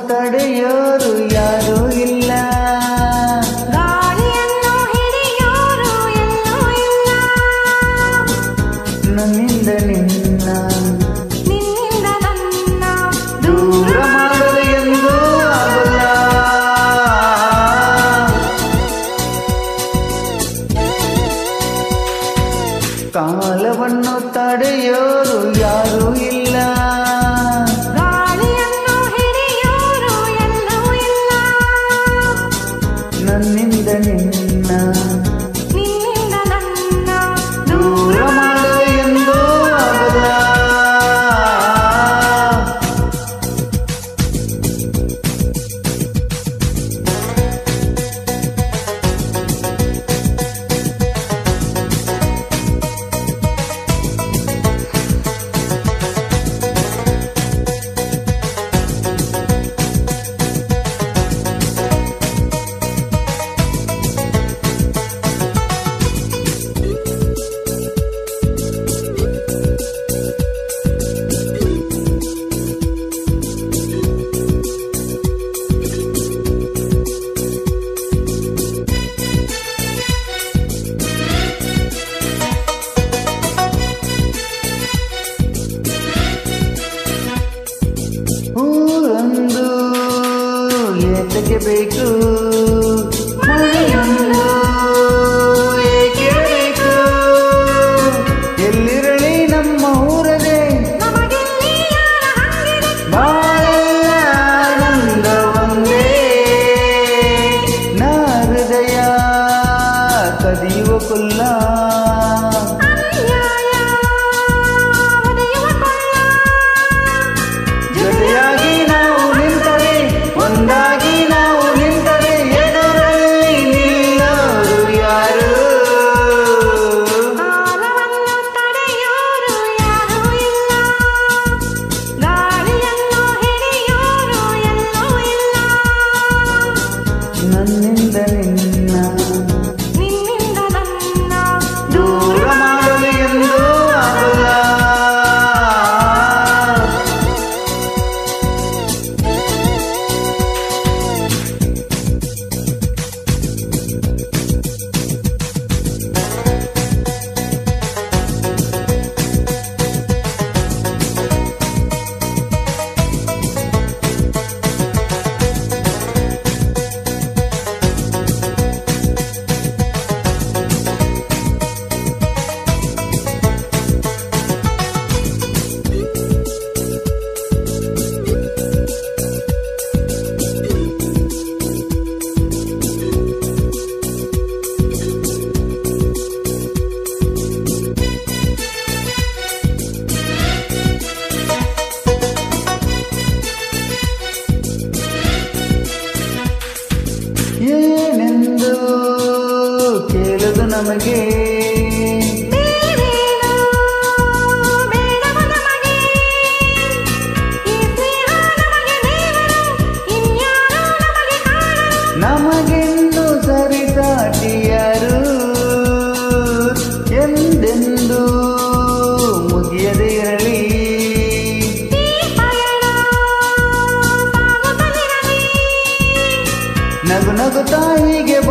ತಡೆಯೋರು ಯಾರೂ ಇಲ್ಲ ಗಾಳಿಯನ್ನು ಹಿಡಿಯೋರು ಎಲ್ಲೂ ಇಲ್ಲ ನನ್ನಿಂದ ನಿನ್ನ ನಿನ್ನಿಂದ ನನ್ನ ದೂರ ಮಾಡಲು ಎಂದೂ ಆಗಲ್ಲ ಕಾಲವನ್ನು ತಡೆಯೋರು ಯಾರೂ ಇಲ್ಲ ಗಾಳಿಯನ್ನು ಹಿಡಿಯೋರು ಎಲ್ಲೂ ಇಲ್ಲ ನನ್ನಿಂದ ನಿನ್ನ ನಿನ್ನಿಂದ ನನ್ನ ದೂರ ಮಾಡಲು ಎಂದೂ ಆಗಲ್ಲ ಊರೊಂದು ಏತಕ್ಕೆ ಬೇಕು ಮಳೆಯೊಂದು ಏಕೆ ಬೇಕು ಎಲ್ಲಿರಲಿ ನಮ್ಮ ಊರದೇ ನಮಗಿಲ್ಲಿ ಯಾರ ಹಂಗಿದೆ ಬಾಳೆಲ್ಲ ಆನಂದ ಒಂದೇ ನಾ ಹೃದಯ ಕದಿಯುವ ಕುಲ್ಲ ಅನ್ಯಾಯ ಒಡೆಯುವ ಕೊಳ್ಳ ಜೊತೆಯಾಗಿ ನಾವು ನಿಂತರೆ ಒಂದಾಗಿ ನಾವು ನಿಂತರೆ ಎದುರಲ್ಲಿ ನಿಲ್ಲೋರು ಯಾರು ಕಾಲವನ್ನು ತಡೆಯೋರು ಯಾರೂ ಇಲ್ಲ ಗಾಳಿಯನ್ನು ಹಿಡಿಯೋರು ಎಲ್ಲೂ ಇಲ್ಲ ನನ್ನಿಂದ ನಿನ್ನ ನಿನ್ನಿಂದ ನನ್ನ ದೂರ ಮಾಡಲು ಎಂದೂ ಆಗಲ್ಲ ಏನೆಂದು ಕೇಳದು ನಮಗೆ ಬೇರೇನೋ ಬೇಡವ ನಮಗೆ ಈ ಸ್ನೇಹ ನಮಗೆ ದೇವರು ಇನ್ಯಾರೋ ನಮಗೆ ಕಾಣರು ನಮಗೆಂದು ಸರಿಸಾಟಿಯರು ಎಂದೆಂದು ಮುಗಿಯದೇ ಇರಲಿ ಈ ಪಯಣ ಸಾಗುತ್ತಲಿರಲಿ ನಗು ನಗುತ್ತಾ ಹೀಗೆ